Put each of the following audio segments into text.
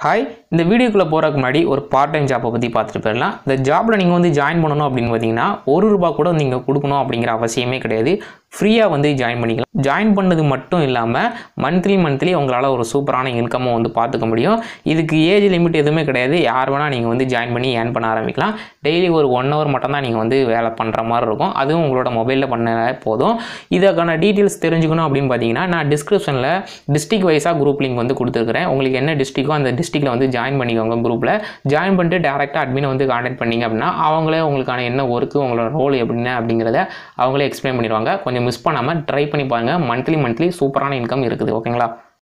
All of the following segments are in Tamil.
ஹாய் இந்த வீடியோக்குள்ளே போகிறதுக்கு முன்னாடி ஒரு பார்ட் டைம் ஜாப்பை பற்றி பார்த்துட்டு போயிடலாம் இந்த ஜாப்பில் நீங்கள் வந்து ஜாயின் பண்ணணும் அப்படின்னு பார்த்தீங்கன்னா ஒரு ரூபா கூட நீங்கள் கொடுக்கணும் அப்படிங்கிற அவசியமே கிடையாது ஃப்ரீயாக வந்து ஜாயின் பண்ணிக்கலாம் ஜாயின் பண்ணது மட்டும் இல்லாமல் மந்த்லி மந்த்லி உங்களால் ஒரு சூப்பரான இன்கம்மை வந்து பார்த்துக்க முடியும் இதுக்கு ஏஜ் லிமிட் எதுவுமே கிடையாது யார் வேணால் நீங்கள் வந்து ஜாயின் பண்ணி ஏர்ன் பண்ண ஆரம்பிக்கலாம் டெய்லி ஒரு ஒன் ஹவர் மட்டும் தான் நீங்கள் வந்து வேலை பண்ணுற மாதிரி இருக்கும் அதுவும் உங்களோட மொபைலில் பண்ண போதும் இதற்கான டீட்டெயில்ஸ் தெரிஞ்சுக்கணும் அப்படின்னு பார்த்தீங்கன்னா நான் டிஸ்கிரிப்ஷனில் டிஸ்ட்ரிக் வைஸாக குரூப் லிங்க் வந்து கொடுத்துருக்கிறேன் உங்களுக்கு என்ன டிஸ்ட்ரிக்கோ அந்த டிஸ்ட்ரிக்டில் வந்து ஜாயின் பண்ணிக்கோங்க குரூப்பில் ஜாயின் பண்ணிட்டு டேரெக்டாக அட்மினை வந்து காண்டாக்ட் பண்ணிங்க அப்படின்னா அவங்களே உங்களுக்கான என்ன ஒர்க்கு உங்களோட ரோல் எப்படின்னு அப்படிங்கிறத அவங்களே எக்ஸ்பிளைன் பண்ணிடுவாங்க கொஞ்சம் மிஸ் பண்ணாமல் ட்ரை பண்ணி பாருங்கள் மந்த்லி மந்த்லி சூப்பரான இன்கம் இருக்குது ஓகேங்களா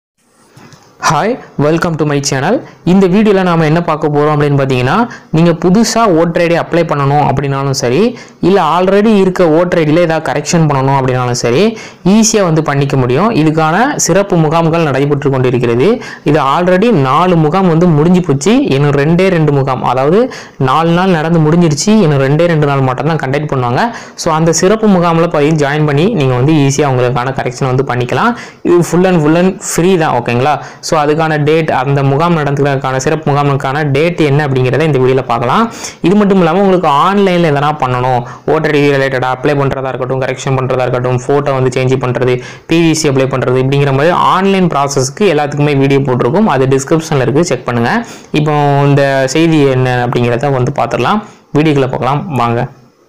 hi welcome to my channel இந்த வீடியோவில் நாம் என்ன பார்க்க போகிறோம் அப்படின்னு பார்த்தீங்கன்னா நீங்கள் புதுசாக ஓட்டர் ஐடி அப்ளை பண்ணணும் அப்படின்னாலும் சரி இல்லை ஆல்ரெடி இருக்க ஓட்டர் ஐடியில் ஏதாவது கரெக்ஷன் பண்ணணும் அப்படின்னாலும் சரி ஈஸியாக வந்து பண்ணிக்க முடியும் இதுக்கான சிறப்பு முகாம்கள் நடைபெற்று கொண்டிருக்கிறது இது ஆல்ரெடி நாலு முகாம் வந்து முடிஞ்சு போச்சு இன்னும் ரெண்டே ரெண்டு முகாம் அதாவது நாலு நாள் நடந்து முடிஞ்சிருச்சு இன்னும் ரெண்டே ரெண்டு நாள் மட்டும் தான் கண்டக்ட் பண்ணுவாங்க ஸோ அந்த சிறப்பு முகாமில் போய் ஜாயின் பண்ணி நீங்கள் வந்து ஈஸியாக உங்களுக்கான கரெக்ஷன் வந்து பண்ணிக்கலாம் இது full and full and free தான் ஓகேங்களா ஸோ அதுக்கான டேட் அந்த முகாம் நடத்துறதுக்கான சிறப்பு முகாமுக்கான டேட் என்ன அப்படிங்கிறத இந்த வீடியோவில் பார்க்கலாம் இது மட்டும் இல்லாமல் உங்களுக்கு ஆன்லைனில் எதனா பண்ணணும் ஓட்டர் ஐடி ரிலேட்டடாக அப்ளை பண்ணுறதா இருக்கட்டும் கரெக்ஷன் பண்ணுறதா இருக்கட்டும் ஃபோட்டோ வந்து சேஞ்ச் பண்ணுறது பிவிசி அப்ளை பண்ணுறது இப்படிங்கிற மாதிரி ஆன்லைன் ப்ராசஸ்க்கு எல்லாத்துக்குமே வீடியோ போட்டிருக்கும் அது டிஸ்கிரிப்ஷனில் இருக்குது செக் பண்ணுங்கள் இப்போ இந்த செய்தி என்ன அப்படிங்கிறத வந்து பார்த்துடலாம் வீடியோக்குள்ளே பார்க்கலாம் வாங்க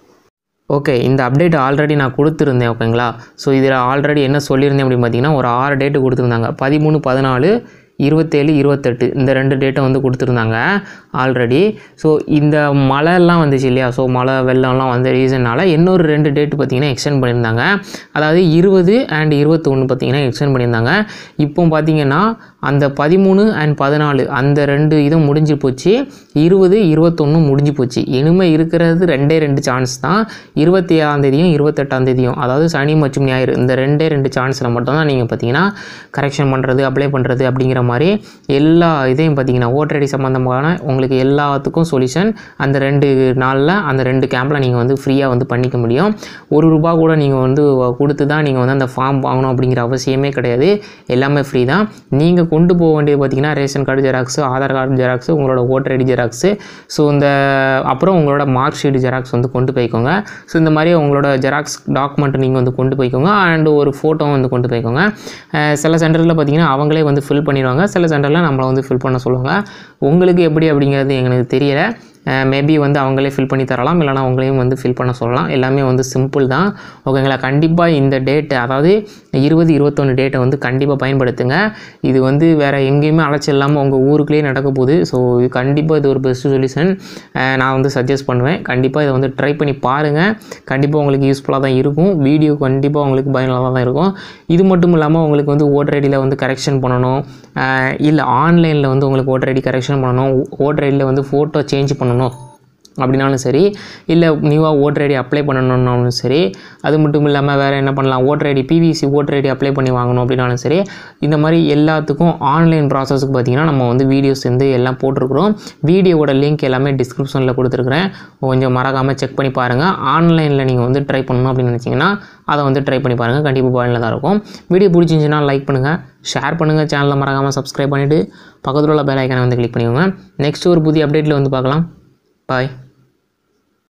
ஓகே இந்த அப்டேட் ஆல்ரெடி நான் கொடுத்துருந்தேன் ஓகேங்களா ஸோ இதில் ஆல்ரெடி என்ன சொல்லியிருந்தேன் அப்படின்னு பார்த்தீங்கன்னா ஒரு ஆறு டேட்டு கொடுத்துருந்தாங்க பதிமூணு பதினாலு இருபத்தேழு இருபத்தெட்டு இந்த ரெண்டு டேட்டை வந்து கொடுத்துருந்தாங்க ஆல்ரெடி ஸோ இந்த மழைலாம் வந்துச்சு இல்லையா ஸோ மழை வெள்ளம்லாம் வந்த ரீசனால் இன்னொரு ரெண்டு டேட்டு பார்த்திங்கன்னா எக்ஸ்டெண்ட் பண்ணியிருந்தாங்க அதாவது இருபது அண்ட் இருபத்தொன்று பார்த்திங்கன்னா எக்ஸ்டெண்ட் பண்ணியிருந்தாங்க இப்போ பார்த்திங்கன்னா அந்த பதிமூணு அண்ட் பதினாலு அந்த ரெண்டு இதுவும் முடிஞ்சு போச்சு இருபது இருபத்தொன்று முடிஞ்சு போச்சு இனிமேல் இருக்கிறது ரெண்டே ரெண்டு சான்ஸ் தான் இருபத்தி ஏழாம் தேதியும் இருபத்தெட்டாம் தேதியும் அதாவது சனி மற்றும் ஞாயிறு இந்த ரெண்டே ரெண்டு சான்ஸில் மட்டும்தான் நீங்கள் பார்த்தீங்கன்னா கரெக்ஷன் பண்ணுறது அப்ளை பண்ணுறது அப்படிங்கிற மாதிரி எல்லா இதையும் பார்த்தீங்கன்னா ஓட்டர் ஐடி சம்மந்தமான உங்களுக்கு எல்லாத்துக்கும் சொல்யூஷன் அந்த ரெண்டு நாளில் அந்த ரெண்டு கேம்பில் நீங்கள் வந்து ஃப்ரீயாக வந்து பண்ணிக்க முடியும் ஒரு ரூபா கூட நீங்கள் வந்து கொடுத்து தான் நீங்கள் வந்து அந்த ஃபார்ம் வாங்கணும் அப்படிங்கிற அவசியமே கிடையாது எல்லாமே ஃப்ரீ தான் நீங்கள் கொண்டு போக வேண்டியது பார்த்தீங்கன்னா ration card xerox Aadhaar card xerox உங்களோட ஓட்டர் ஐடி ஜெராக்ஸு ஸோ இந்த அப்புறம் உங்களோட மார்க் ஷீட் ஜெராக்ஸ் வந்து கொண்டு போய்க்கோங்க ஸோ இந்த மாதிரி உங்களோட ஜெராக்ஸ் டாக்குமெண்ட் நீங்கள் வந்து கொண்டு போய்க்கோங்க அண்ட் ஒரு ஃபோட்டோவும் வந்து கொண்டு போய்க்கோங்க அஹ் சில சென்டரில் பார்த்தீங்கன்னா அவங்களே வந்து ஃபில் பண்ணிடுவாங்க சில சென்டரில் நம்மளை வந்து ஃபில் பண்ண சொல்லுவாங்க உங்களுக்கு எப்படி அப்படிங்கிறது எங்களுக்கு தெரியலை மேபி வந்து அவங்களே ஃபில் பண்ணி தரலாம் இல்லைனா அவங்களையும் வந்து ஃபில் பண்ண சொல்லலாம் எல்லாமே வந்து சிம்பிள் தான் ஓகேங்களா கண்டிப்பாக இந்த டேட்டு அதாவது இருபது இருபத்தொன்று டேட்டை வந்து கண்டிப்பாக பயன்படுத்துங்க இது வந்து வேறு எங்கேயுமே அலைச்சல் இல்லாமல் உங்கள் ஊருக்குள்ளேயே நடக்க போகுது ஸோ இது கண்டிப்பாக இது ஒரு பெஸ்ட் சொல்யூஷன் நான் வந்து சஜஸ்ட் பண்ணுவேன் கண்டிப்பாக இதை வந்து ட்ரை பண்ணி பாருங்கள் கண்டிப்பாக உங்களுக்கு யூஸ்ஃபுல்லாக தான் இருக்கும் வீடியோ கண்டிப்பாக உங்களுக்கு பயனுள்ளதாக தான் இருக்கும் இது மட்டும் இல்லாமல் உங்களுக்கு வந்து ஓட்டர் ஐடியில் வந்து கரெக்ஷன் பண்ணணும் இல்லை ஆன்லைனில் வந்து உங்களுக்கு ஓட்டர் ஐடி கரெக்ஷன் பண்ணணும் ஓட்டர் ஐடியில் வந்து ஃபோட்டோ சேஞ்ச் பண்ணணும் அப்படின்னாலும் சரி இல்லை நியூவாக ஓட்டர் ஐடி அப்ளை பண்ணணுன்னாலும் சரி அது மட்டும் இல்லாமல் வேறு என்ன பண்ணலாம் voter ID PVC voter ID apply பண்ணி வாங்கணும் அப்படின்னாலும் சரி இந்த மாதிரி எல்லாத்துக்கும் ஆன்லைன் ப்ராசஸ்க்கு பார்த்திங்கன்னா நம்ம வந்து வீடியோஸ் வந்து எல்லாம் போட்டிருக்கிறோம் வீடியோவோட லிங்க் எல்லாமே டிஸ்கிரிப்ஷனில் கொடுத்துருக்குறேன் கொஞ்சம் மறக்காமல் செக் பண்ணி பாருங்கள் ஆன்லைனில் நீங்கள் வந்து ட்ரை பண்ணணும் அப்படின்னு நினச்சிங்கன்னா அதை வந்து ட்ரை பண்ணி பாருங்கள் கண்டிப்பாக பயனில் தான் இருக்கும் வீடியோ பிடிச்சிருந்துச்சின்னா லைக் பண்ணுங்கள் ஷேர் பண்ணுங்கள் சேனலை மறக்காமல் சப்ஸ்கிரைப் பண்ணிவிட்டு பக்கத்தில் உள்ள பெல் ஐக்கனை வந்து கிளிக் பண்ணிக்கோங்க நெக்ஸ்ட் ஒரு புதிய அப்டேட்டில் வந்து பார்க்கலாம் பாய்